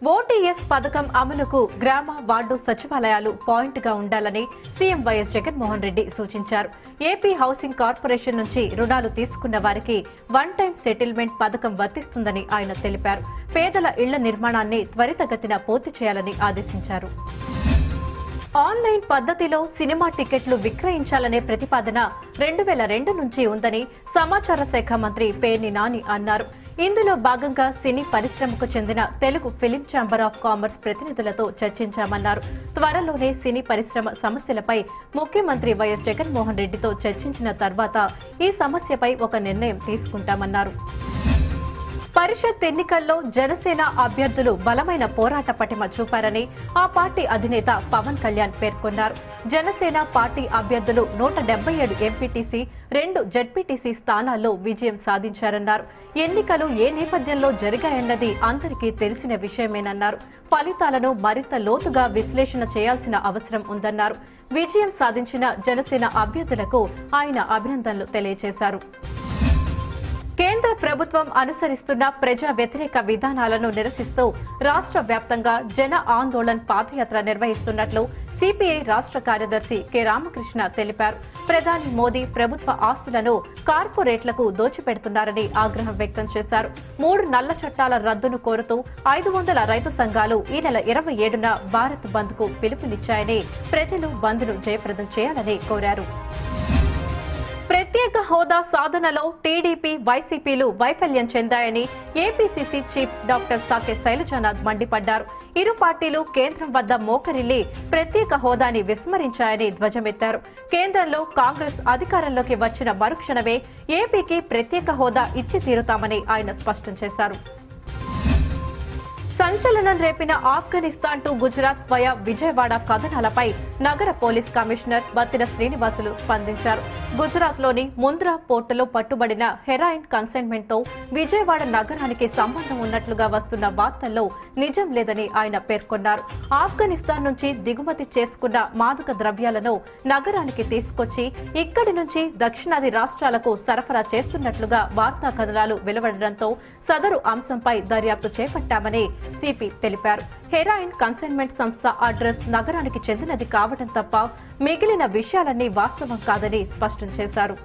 OTS పథకం అమలుకు గ్రామ వార్డు సచివాలయాలు పాయింట్ గా ఉండాలని సీఎం వైఎస్ జగన్మోహన్ రెడ్డి సూచించారు ఏపీ హౌసింగ్ కార్పొరేషన్ నుంచి రుణాలు తీసుకున్న వారికి వన్ టైం సెటిల్మెంట్ పథకం వర్తిస్తుందని ఆయన తెలిపారు పేదల ఇళ్ల నిర్మాణాన్ని త్వరితగతిన పూర్తి చేయాలని ఆదేశించారు ఆన్లైన్ పద్ధతిలో సినిమా టికెట్లు విక్రయించాలనే ప్రతిపాదన రెండు వేల రెండు నుంచి ఉందని సమాచార శాఖ మంత్రి పేర్ని నాని అన్నారు ఇందులో భాగంగా సినీ పరిశ్రమకు చెందిన Telugu film chamber of commerce ప్రతినిధులతో చర్చించామన్నారు త్వరలోనే సినీ పరిశ్రమ సమస్యలపై ముఖ్యమంత్రి వైఎస్ జగన్మోహన్ రెడ్డితో చర్చించిన తర్వాత ఈ సమస్యపై ఒక నిర్ణయం తీసుకుంటామన్నారు పరిషత్ ఎన్నికల్లో జనసేన అభ్యర్థులు బలమైన పోరాట పటిమ చూపారని ఆ పార్టీ అధినేత పవన్ కళ్యాణ్ పేర్కొన్నారు జనసేన పార్టీ అభ్యర్థులు నూట డెబ్బై ఏడు ఎంపీటీసీ రెండు జడ్పీటీసీ స్థానాల్లో విజయం సాధించారన్నారు ఎన్నికలు ఏ నేపథ్యంలో జరిగాయన్నది అందరికీ తెలిసిన విషయమేనన్నారు ఫలితాలను మరింత లోతుగా విశ్లేషణ చేయాల్సిన అవసరం ఉందన్నారు విజయం సాధించిన జనసేన అభ్యర్థులకు ఆయన అభినందనలు తెలియజేశారు కేంద్ర ప్రభుత్వం అనుసరిస్తున్న ప్రజా వ్యతిరేక విధానాలను నిరసిస్తూ రాష్ట్ర వ్యాప్తంగా జన ఆందోళన్ పాదయాత్ర నిర్వహిస్తున్నట్లు సిపిఐ రాష్ట్ర కార్యదర్శి కె రామకృష్ణ తెలిపారు ప్రధాని మోదీ ప్రభుత్వ ఆస్తులను కార్పొరేట్లకు దోచిపెడుతున్నారని ఆగ్రహం వ్యక్తం చేశారు మూడు నల్ల చట్టాల రద్దును కోరుతూ ఐదు వందల రైతు సంఘాలు ఈ నెల ఇరవై ఏడున భారత్ బంద్ కు పిలుపునిచ్చాయని ప్రజలు బంద్ ను జయప్రదం చేయాలని కోరారు ప్రత్యేక హోదా సాధనలో టీడీపీ వైసీపీలు వైఫల్యం చెందాయని APCC chief doctor Sake Sailajanath మండిపడ్డారు ఇరు పార్టీలు కేంద్రం వద్ద మోకరిల్లి ప్రత్యేక హోదాని విస్మరించాయని ధ్వజమెత్తారు కేంద్రంలో కాంగ్రెస్ అధికారంలోకి వచ్చిన మరుక్షణమే ఏపీకి ప్రత్యేక హోదా ఇచ్చి తీరుతామని ఆయన స్పష్టం చేశారు సంచలనం రేపిన ఆఫ్ఘనిస్తాన్ టు గుజరాత్ వయా విజయవాడ కథనాలపై నగర పోలీస్ కమిషనర్ బత్తిన శ్రీనివాసులు స్పందించారు గుజరాత్ లోని ముంద్రా పోర్టులో పట్టుబడిన హెరాయిన్ కన్సైన్మెంట్ తో విజయవాడ నగరానికి సంబంధం ఉన్నట్లుగా వస్తున్న వార్తల్లో నిజం లేదని ఆయన పేర్కొన్నారు ఆఫ్ఘనిస్తాన్ నుంచి దిగుమతి చేసుకున్న మాదక ద్రవ్యాలను నగరానికి తీసుకొచ్చి ఇక్కడి నుంచి దక్షిణాది రాష్ట్రాలకు సరఫరా చేస్తున్నట్లుగా వార్తా కథనాలు వెలువడడంతో సదరు అంశంపై దర్యాప్తు చేపట్టామని సిపి తెలిపారు హెరాయిన్ కన్సైన్మెంట్ సంస్థ అడ్రస్ నగరానికి చెందినది కావడం తప్ప మిగిలిన విషయాలన్నీ వాస్తవం కాదని స్పష్టం చేశారు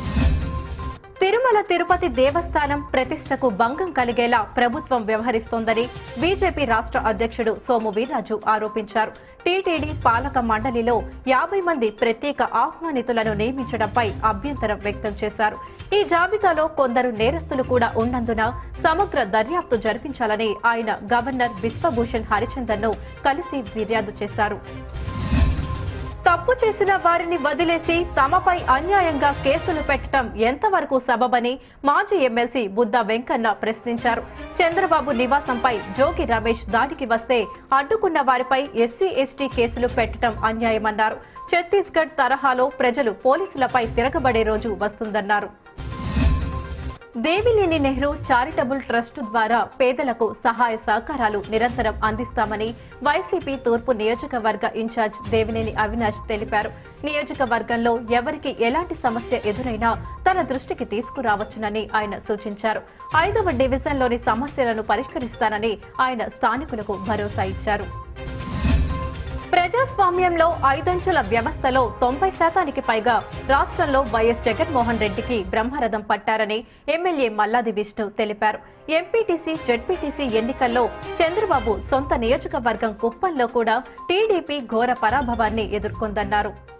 తిరుమల తిరుపతి దేవస్థానం ప్రతిష్టకు భంగం కలిగేలా ప్రభుత్వం వ్యవహరిస్తోందని బీజేపీ రాష్ట్ర అధ్యక్షుడు సోము వీర్రాజు ఆరోపించారు టీటీడీ పాలక మండలిలో యాభై మంది ప్రత్యేక ఆహ్వానితులను నియమించడంపై అభ్యంతరం వ్యక్తం చేశారు ఈ జాబితాలో కొందరు నేరస్తులు కూడా ఉన్నందున సమగ్ర దర్యాప్తు జరిపించాలని ఆయన గవర్నర్ బిశ్వభూషణ్ హరిచందన్ ను కలిసి ఫిర్యాదు చేశారు తప్పు చేసిన వారిని వదిలేసి తమపై అన్యాయంగా కేసులు పెట్టడం ఎంతవరకు సబబని మాజీ ఎమ్మెల్సీ బుద్ధ వెంకన్న ప్రశ్నించారు చంద్రబాబు నివాసంపై జోగి రమేష్ దాడికి వస్తే అడ్డుకున్న వారిపై ఎస్సీ ఎస్టీ కేసులు పెట్టడం అన్యాయమన్నారు ఛత్తీస్గఢ్ తరహాలో ప్రజలు పోలీసులపై తిరగబడే రోజు వస్తుందన్నారు దేవినేని నెహ్రూ చారిటబుల్ ట్రస్ట్ ద్వారా పేదలకు సహాయ సహకారాలు నిరంతరం అందిస్తామని వైసీపీ తూర్పు నియోజకవర్గ ఇన్ఛార్జ్ దేవినేని అవినాష్ తెలిపారు నియోజకవర్గంలో ఎవరికి ఎలాంటి సమస్య ఎదురైనా తన దృష్టికి తీసుకురావచ్చునని ఆయన సూచించారు ఐదవ డివిజన్లోని సమస్యలను పరిష్కరిస్తానని ఆయన స్థానికులకు భరోసా ఇచ్చారు ప్రజాస్వామ్యంలో ఐదంచెల వ్యవస్థలో తొంభై శాతానికి పైగా రాష్ట్రంలో వైఎస్ జగన్మోహన్ రెడ్డికి బ్రహ్మరథం పట్టారని ఎమ్మెల్యే మల్లాది విష్ణు తెలిపారు ఎంపీటీసీ జడ్పీటీసీ ఎన్నికల్లో చంద్రబాబు సొంత నియోజకవర్గం కుప్పంలో కూడా టీడీపీ ఘోర పరాభవాన్ని ఎదుర్కొందన్నారు